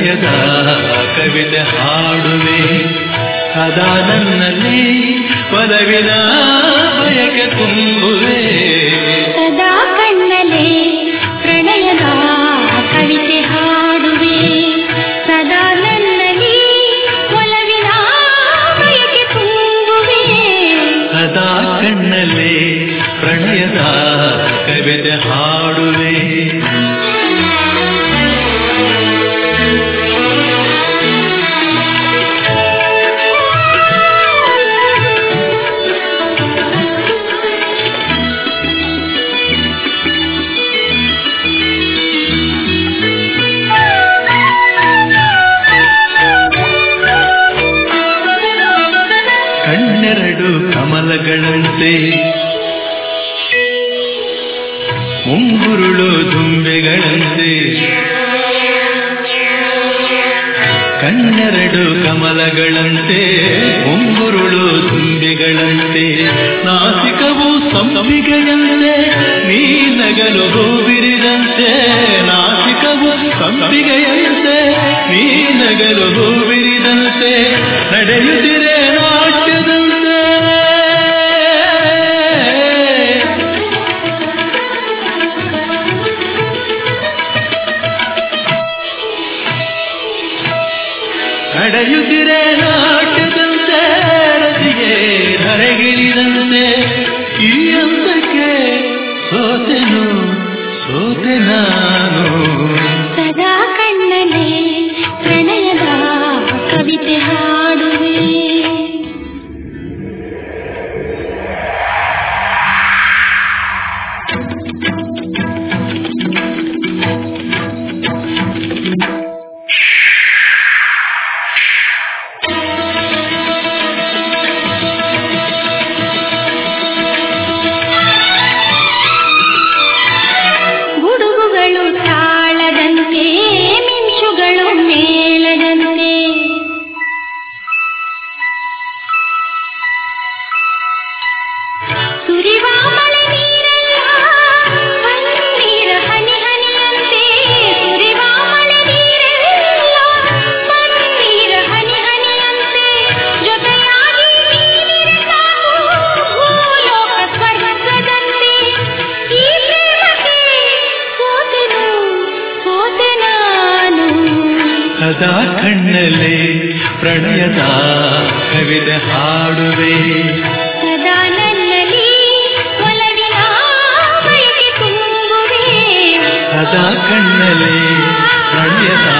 ಪ್ರಣಯದ ಕವಿತೆ ಹಾಡುವೆ ಸದಾ ನನ್ನಲ್ಲಿ ಒಲವಿನ ಬಯಕೆ ತುಂಬುವೆ ಸದಾ ಕಣ್ಣಲೆ ಪ್ರಣಯದ ಕವಿತೆ ಹಾಡುವೆ ಸದಾ ನನ್ನಲ್ಲಿ ಒಲವಿನ ಬಯಕೆ ತುಂಬುವೆ ಸದಾ ಕಣ್ಣಲ್ಲಿ ಪ್ರಣಯದ ಕವಿತೆ ಹಾಡುವೆ ಕಣ್ಣೆರಡು ಕಮಲಗಳಂತೆ ಮುಂಗುರುಳು ದುಂಬೆಗಳಂತೆ ಕಣ್ಣೆರಡು ಕಮಲಗಳಂತೆ ಮುಂಗುರುಳು ತುಂಬಿಗಳಂತೆ ನಾಸಿಕವು ಸಂಪಿಗೆಯಂತೆ ನೀ ನಗಲು ಹೂವಿರಿದಂತೆ ನಾಸಿಕವು ಸಂಪಿಗೆಯಂತೆ ನೀ ನಗಲು ಹೂವಿರಿದಂತೆ ನಡೆಯುತ್ತಿರೆ ನಾಟ್ಯದಂತೆ ನಡೆಯುತ್ತಿರೆ ನಾಟ್ಯದಂತೆ ರತಿಗೆ ಧರೆಗಿಳಿದಂತೆ ಈ ಹಂತಕ್ಕೆ ಸೋತೆನು ಸೋತೆ ನಾನು ಸದಾ ಕಣ್ಣಲೆ ಪ್ರಣಯದ ಕವಿತೆ ಹಾಡುವೆ ಗುಡುಗುಗಳು ತಾಳದಂತೆ ಮಿಂಚುಗಳು ಮೇಳದಂತೆ ಸುರಿವ ಮಳೆ ನೀರೆಲ್ಲ ಪನ್ನೀರ ಹನಿ ಹನಿಯಂತೆ ಸುರಿವ ಮಳೆ ನೀರೆಲ್ಲ ಪನ್ನೀರ ಹನಿ ಹನಿಯಂತೆ ಜೊತೆಯಾಗಿ ನೀನಿರೆ ಸಾಕು ಭೂಲೋಕ ಸ್ವರ್ಗದಂತೆ ಈ ಪ್ರೇಮಕ್ಕೆ ಸೋತೆನು ಸೋತೆ ನಾನು ಸದಾ ಕಣ್ಣಲ್ಲಿ ಪ್ರಣಯದ ಕವಿತೆ ಹಾಡುವೆ ಸದಾ ನನ್ನಲ್ಲಿ ಒಲವಿನ ಬಯಕೆ ತುಂಬುವೆ ಸದಾ ಕಣ್ಣಲ್ಲಿ ಪ್ರಣಯದ